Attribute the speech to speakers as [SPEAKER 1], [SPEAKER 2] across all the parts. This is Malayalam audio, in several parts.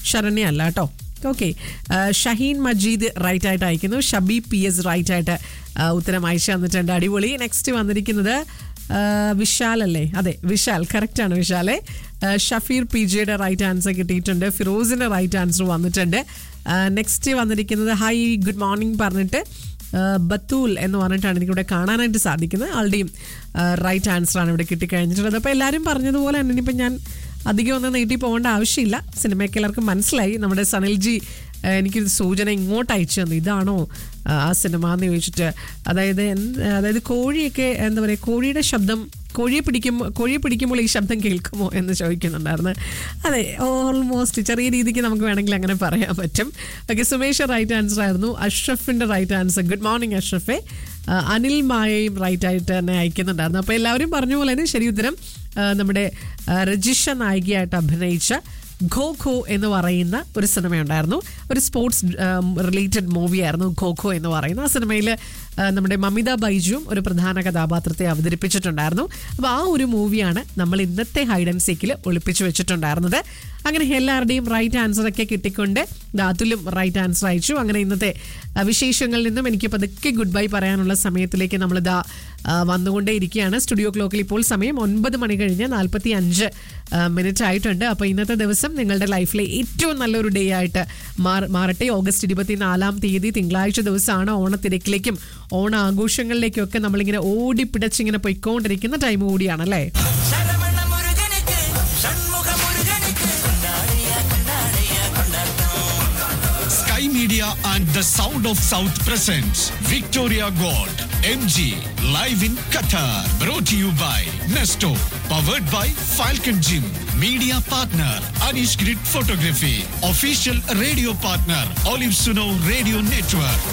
[SPEAKER 1] ശരണ്യ അല്ല കേട്ടോ ഓക്കെ ഷഹീൻ മജീദ് റൈറ്റ് ആയിട്ട് അയക്കുന്നു ഷബി പി എസ് റൈറ്റ് ആയിട്ട് ആ, ഉത്തരം അയച്ചു തന്നിട്ടുണ്ട് അടിപൊളി നെക്സ്റ്റ് വന്നിരിക്കുന്നത് ആ, വിശാൽ അല്ലേ അതെ വിശാൽ കറക്റ്റാണ് വിശാലെ ആ, ഷഫീർ പി ജിയുടെ റൈറ്റ് ആൻസർ കിട്ടിയിട്ടുണ്ട് ഫിറോസിന്റെ റൈറ്റ് ആൻസർ വന്നിട്ടുണ്ട് നെക്സ്റ്റ് വന്നിരിക്കുന്നത് ഹൈ ഗുഡ് മോർണിംഗ് പറഞ്ഞിട്ട് ആ, ബത്തൂൽ എന്ന് പറഞ്ഞിട്ടാണ് എനിക്കിവിടെ കാണാനായിട്ട് സാധിക്കുന്നത് ആളുടെയും റൈറ്റ് ആൻസറാണ് ഇവിടെ കിട്ടിക്കഴിഞ്ഞിട്ടുള്ളത് അപ്പോൾ എല്ലാവരും പറഞ്ഞതുപോലെ തന്നെ ഇനിയിപ്പോൾ ഞാൻ അധികം ഒന്നും നീട്ടി പോകേണ്ട ആവശ്യമില്ല സിനിമയൊക്കെ എല്ലാവർക്കും മനസ്സിലായി നമ്മുടെ സനിൽജി ആ, എനിക്കൊരു സൂചന ഇങ്ങോട്ട് അയച്ചു തന്നു ഇതാണോ ആ, ആ സിനിമ എന്ന് ചോദിച്ചിട്ട് അതായത് എന്ത് അതായത് കോഴിയൊക്കെ എന്താ പറയുക കോഴിയുടെ ശബ്ദം കോഴിയെ പിടിക്കുമ്പോൾ കോഴിയെ പിടിക്കുമ്പോൾ ഈ ശബ്ദം കേൾക്കുമോ എന്ന് ചോദിക്കുന്നുണ്ടായിരുന്നു അതെ ഓൾമോസ്റ്റ് ചെറിയ രീതിക്ക് നമുക്ക് വേണമെങ്കിൽ അങ്ങനെ പറയാൻ പറ്റും ഓക്കെ സുമേഷ് റൈറ്റ് ആൻസർ ആയിരുന്നു അഷ്റഫിൻ്റെ റൈറ്റ് ആൻസർ ഗുഡ് മോർണിംഗ് അഷ്റഫെ ആ, അനിൽ മായയും റൈറ്റ് ആയിട്ട് തന്നെ അയക്കുന്നുണ്ടായിരുന്നു അപ്പോൾ എല്ലാവരും പറഞ്ഞ പോലെ തന്നെ ശരി ഉത്തരം ആ, നമ്മുടെ ആ, രജിഷ നായികയായിട്ട് അഭിനയിച്ച ഖോ ഖോ എന്ന് പറയുന്ന ഒരു സിനിമയുണ്ടായിരുന്നു ഒരു സ്പോർട്സ് റിലേറ്റഡ് മൂവിയായിരുന്നു ഖോ ഖോ എന്ന് പറയുന്ന ആ സിനിമയിൽ നമ്മുടെ മമിത ബൈജുവും ഒരു പ്രധാന കഥാപാത്രത്തെ അവതരിപ്പിച്ചിട്ടുണ്ടായിരുന്നു അപ്പോൾ ആ ഒരു മൂവിയാണ് നമ്മൾ ഇന്നത്തെ ഹൈഡ് ആൻഡ് സീക്കിൽ ഒളിപ്പിച്ചു വെച്ചിട്ടുണ്ടായിരുന്നത് അങ്ങനെ എല്ലാവരുടെയും റൈറ്റ് ആൻസർ ഒക്കെ കിട്ടിക്കൊണ്ട് ദാ അതുലും റൈറ്റ് ആൻസർ അയച്ചു അങ്ങനെ ഇന്നത്തെ ആ, വിശേഷങ്ങളിൽ നിന്നും എനിക്ക് പതുക്കെ ഗുഡ് ബൈ പറയാനുള്ള സമയത്തിലേക്ക് നമ്മൾ ഇതാ ആ, വന്നുകൊണ്ടേ ഇരിക്കുകയാണ് സ്റ്റുഡിയോ ക്ലോക്കിൽ ഇപ്പോൾ സമയം ഒൻപത് മണി കഴിഞ്ഞ് നാൽപ്പത്തി അഞ്ച് മിനിറ്റ് ആയിട്ടുണ്ട് അപ്പോൾ ഇന്നത്തെ ദിവസം നിങ്ങളുടെ ലൈഫിലെ ഏറ്റവും നല്ലൊരു ഡേ ആയിട്ട് മാറ- മാറട്ടെ ഓഗസ്റ്റ് ഇരുപത്തിനാലാം തീയതി തിങ്കളാഴ്ച ദിവസമാണ് ഓണത്തിരക്കിലേക്കും ഓണ ആഘോഷങ്ങളിലേക്കും ഒക്കെ നമ്മളിങ്ങനെ ഓടിപ്പിടച്ചിങ്ങനെ പൊയ്ക്കൊണ്ടിരിക്കുന്ന ടൈം കൂടിയാണല്ലേ
[SPEAKER 2] சரவண முருகனுக்கு சண்முக முருகனுக்கு கொண்டாடியா கொண்டாடியா கொண்டாட்டம்
[SPEAKER 3] Sky Media and the Sound of South presents Victoria Gold MG live in Qatar. Brought to you by Nesto. Powered by Falcon Gym. Media partner Anish Grid Photography. Official radio partner Olive Suno Radio Network.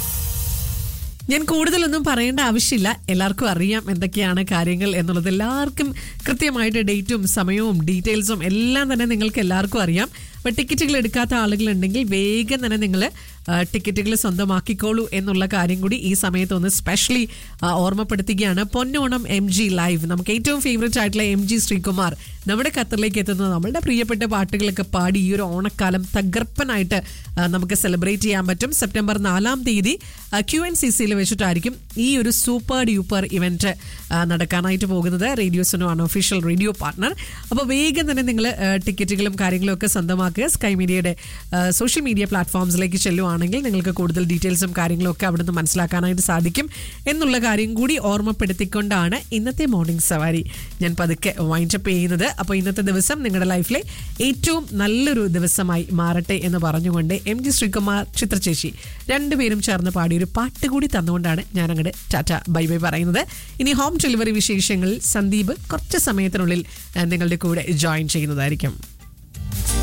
[SPEAKER 1] ഞാൻ കൂടുതലൊന്നും പറയേണ്ട ആവശ്യമില്ല എല്ലാവർക്കും അറിയാം എന്തൊക്കെയാണ് കാര്യങ്ങൾ എന്നുള്ളത് എല്ലാവർക്കും കൃത്യമായിട്ട് ഡേറ്റും സമയവും ഡീറ്റെയിൽസും എല്ലാം തന്നെ നിങ്ങൾക്ക് എല്ലാവർക്കും അറിയാം അപ്പോൾ ടിക്കറ്റുകൾ എടുക്കാത്ത ആളുകളുണ്ടെങ്കിൽ വേഗം തന്നെ നിങ്ങൾ ടിക്കറ്റുകൾ സ്വന്തമാക്കിക്കോളൂ എന്നുള്ള കാര്യം കൂടി ഈ സമയത്ത് ഒന്ന് സ്പെഷ്യലി ഓർമ്മപ്പെടുത്തുകയാണ് പൊന്നോണം എം ജി ലൈവ് നമുക്ക് ഏറ്റവും ഫേവറേറ്റ് ആയിട്ടുള്ള എം ജി ശ്രീകുമാർ നമ്മുടെ ഖത്തറിലേക്ക് എത്തുന്നത് നമ്മളുടെ പ്രിയപ്പെട്ട പാട്ടുകളൊക്കെ പാടി ഈ ഒരു ഓണക്കാലം തകർപ്പനായിട്ട് ആ, നമുക്ക് സെലിബ്രേറ്റ് ചെയ്യാൻ പറ്റും സെപ്റ്റംബർ നാലാം തീയതി ക്യു എൻ സി സിയിൽ വെച്ചിട്ടായിരിക്കും ഈ ഒരു സൂപ്പർ ഡ്യൂപ്പർ ഇവന്റ് നടക്കാനായിട്ട് പോകുന്നത് റേഡിയോസിനോ ആണ് ഒഫീഷ്യൽ റേഡിയോ പാർട്ണർ അപ്പോൾ വേഗം തന്നെ നിങ്ങൾ ടിക്കറ്റുകളും കാര്യങ്ങളും ഒക്കെ സ്വന്തമാക്കുക സ്കൈ മീഡിയയുടെ സോഷ്യൽ മീഡിയ പ്ലാറ്റ്ഫോംസിലേക്ക് ചെല്ലുവാണെങ്കിൽ നിങ്ങൾക്ക് കൂടുതൽ ഡീറ്റെയിൽസും കാര്യങ്ങളും ഒക്കെ അവിടെ നിന്ന് മനസ്സിലാക്കാനായിട്ട് സാധിക്കും എന്നുള്ള കാര്യം കൂടി ഓർമ്മപ്പെടുത്തിക്കൊണ്ടാണ് ഇന്നത്തെ മോർണിംഗ് സവാരി ഞാൻ പതുക്കെ വൈൻഡപ്പ് ചെയ്യുന്നത് അപ്പോൾ ഇന്നത്തെ ദിവസം നിങ്ങളുടെ ലൈഫിലെ ഏറ്റവും നല്ലൊരു ദിവസമായി മാറട്ടെ എന്ന് പറഞ്ഞുകൊണ്ട് എം ജി ശ്രീകുമാർ ചിത്രചേച്ചി രണ്ടുപേരും ചേർന്ന് പാടിയൊരു പാട്ട് കൂടി തന്നുകൊണ്ടാണ് ഞാൻ അങ്ങോട്ട് ടാറ്റ ബൈ ബൈ പറയുന്നത് ഇനി ഹോം ഡെലിവറി വിശേഷങ്ങളിൽ സന്ദീപ് കുറച്ച് സമയത്തിനുള്ളിൽ ആ, നിങ്ങളുടെ കൂടെ ജോയിൻ ചെയ്യുന്നതായിരിക്കും